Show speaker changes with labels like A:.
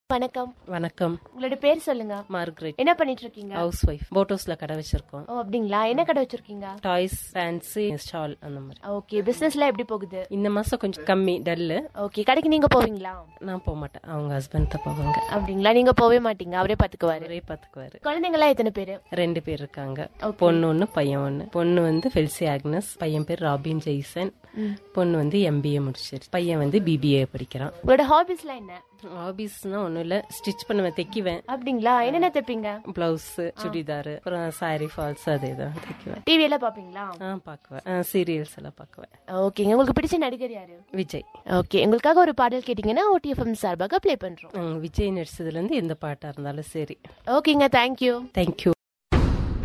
A: வணக்கம்
B: வணக்கம்
A: உங்களோட பேர் சொல்லுங்க
B: மார்க்ரெட்
A: என்ன பண்ணிட்டு இருக்கீங்க
B: ஹவுஸ் ஒய்ஃப் போட்டோஸ்ல கடை வச்சிருக்கோம்
A: ஓ அப்படிங்களா என்ன கடை வச்சிருக்கீங்க
B: டாய்ஸ் ஃபேன்சி ஸ்டால் அந்த மாதிரி
A: ஓகே பிசினஸ்ல எப்படி போகுது
B: இந்த மாசம் கொஞ்சம் கம்மி டல்லு
A: ஓகே கடைக்கு நீங்க போவீங்களா
B: நான் போக மாட்டேன் அவங்க ஹஸ்பண்ட் தான் போவாங்க
A: அப்படிங்களா நீங்க போவே மாட்டீங்க அவரே பாத்துக்குவாரு
B: ஒரே பாத்துக்குவாரு
A: குழந்தைங்களா எத்தனை பேரு
B: ரெண்டு பேர் இருக்காங்க பொண்ணு ஒண்ணு பையன் ஒண்ணு பொண்ணு வந்து ஃபெல்சி ஆக்னஸ் பையன் பேர் ராபின் ஜெய்சன் பொண்ணு வந்து எம்பிஏ முடிச்சிருச்சு பையன் வந்து பிபிஏ படிக்கிறான்
A: உங்களோட ஹாபிஸ்லாம் என்ன
B: ஹாபிஸ்னா ஒண்ணும் இல்ல ஸ்டிச் பண்ணுவேன் தைக்குவேன்
A: அப்படிங்களா என்னென்ன தைப்பீங்க
B: பிளவுஸ் சுடிதார் அப்புறம் சாரி ஃபால்ஸ் அதே தான் தைக்குவேன்
A: டிவி எல்லாம் பாப்பீங்களா
B: ஆ பாக்குவேன் சீரியல்ஸ் எல்லாம் பாக்குவேன்
A: ஓகேங்க உங்களுக்கு பிடிச்ச நடிகர் யாரு
B: விஜய்
A: ஓகே உங்களுக்காக ஒரு பாடல் கேட்டீங்கன்னா ஓடிஎஃப்எம் சார்பாக ப்ளே பண்றோம்
B: ம், விஜய் நடிச்சதுல இருந்து எந்த பாட்டா இருந்தாலும் சரி
A: ஓகேங்க தேங்க்யூ
B: தேங்க்யூ